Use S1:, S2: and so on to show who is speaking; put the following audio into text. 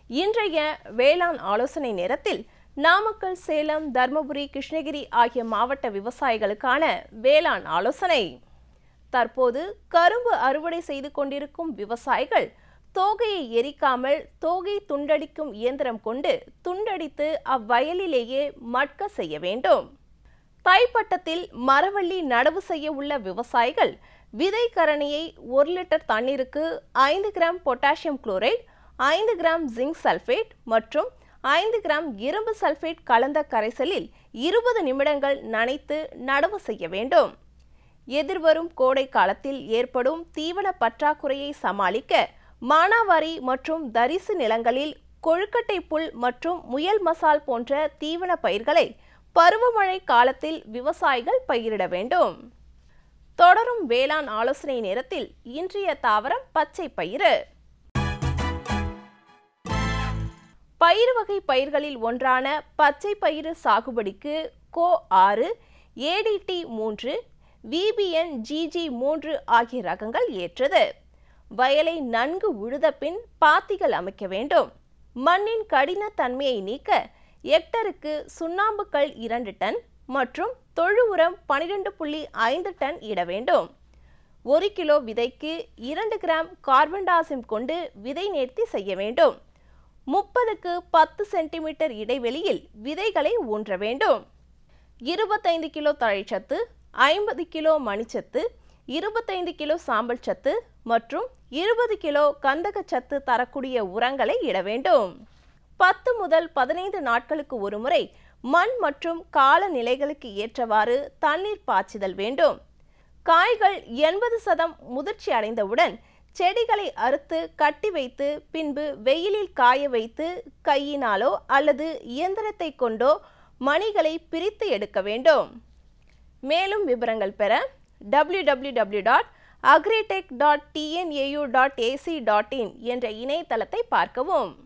S1: இன்றைய வேளாண் ஆலோசனை நேரத்தில் நாமக்கல் சேலம் தர்மபுரி கிருஷ்ணகிரி ஆகிய மாவட்ட விவசாயிகளுக்கான வேளாண் ஆலோசனை தற்போது கரும்பு அறுவடை செய்து கொண்டிருக்கும் விவசாயிகள் தோகையை எரிக்காமல் தோகை துண்டடிக்கும் இயந்திரம் கொண்டு துண்டடித்து அவ்வயலிலேயே மட்க செய்ய வேண்டும் தைப்பட்டத்தில் மரவள்ளி நடவு செய்ய உள்ள விவசாயிகள் விதை கரணியை ஒரு லிட்டர் தண்ணீருக்கு ஐந்து கிராம் பொட்டாசியம் குளோரைட் ஐந்து கிராம் ஜிங்க் சல்ஃபேட் மற்றும் ஐந்து கிராம் இரும்பு சல்ஃபேட் கலந்த கரைசலில் இருபது நிமிடங்கள் நனைத்து நடவு செய்ய வேண்டும் எதிர்வரும் கோடை காலத்தில் ஏற்படும் தீவன பற்றாக்குறையை சமாளிக்க மானாவாரி மற்றும் தரிசு நிலங்களில் கொழுக்கட்டை புல் மற்றும் முயல் மசால் போன்ற தீவன பயிர்களை பருவமழை காலத்தில் விவசாயிகள் பயிரிட வேண்டும் தொடரும் வேளாண் ஆலோசனை நேரத்தில் இன்றைய தாவரம் பச்சை பயிறு பயிர் வகை பயிர்களில் ஒன்றான பச்சை பயிறு சாகுபடிக்கு கோ ஆறு ஏடிடி மூன்று விபிஎன் ஜிஜி மூன்று ஆகிய ரகங்கள் ஏற்றது வயலை நன்கு உழுத பின் பாத்திகள் அமைக்க வேண்டும் மண்ணின் கடினத்தன்மையை நீக்க ஹெக்டருக்கு சுண்ணாம்புக்கல் இரண்டு டன் மற்றும் தொழு உரம் பனிரெண்டு புள்ளி ஐந்து டன் இட வேண்டும் ஒரு கிலோ விதைக்கு இரண்டு கிராம் கார்பன் டாசிம் கொண்டு விதை நேர்த்தி செய்ய வேண்டும் முப்பதுக்கு பத்து சென்டிமீட்டர் இடைவெளியில் விதைகளை ஊன்ற வேண்டும் இருபத்தைந்து கிலோ தழைச்சத்து ஐம்பது கிலோ மணிச்சத்து இருபத்தைந்து கிலோ சாம்பல் சத்து மற்றும் இருபது கிலோ கந்தகச்சத்து தரக்கூடிய உரங்களை இட வேண்டும் பத்து முதல் பதினைந்து நாட்களுக்கு ஒருமுறை மண் மற்றும் காலநிலைகளுக்கு ஏற்றவாறு தண்ணீர் பாய்ச்சுதல் வேண்டும் காய்கள் எண்பது சதம் முதிர்ச்சி அடைந்தவுடன் செடிகளை அறுத்து கட்டி வைத்து பின்பு வெயிலில் காய வைத்து கையினாலோ அல்லது இயந்திரத்தை கொண்டோ மணிகளை பிரித்து எடுக்க வேண்டும் மேலும் விவரங்கள் பெற W W W dot agritech dot TNAU dot AC dot in என்ற இணையதளத்தை பார்க்கவும்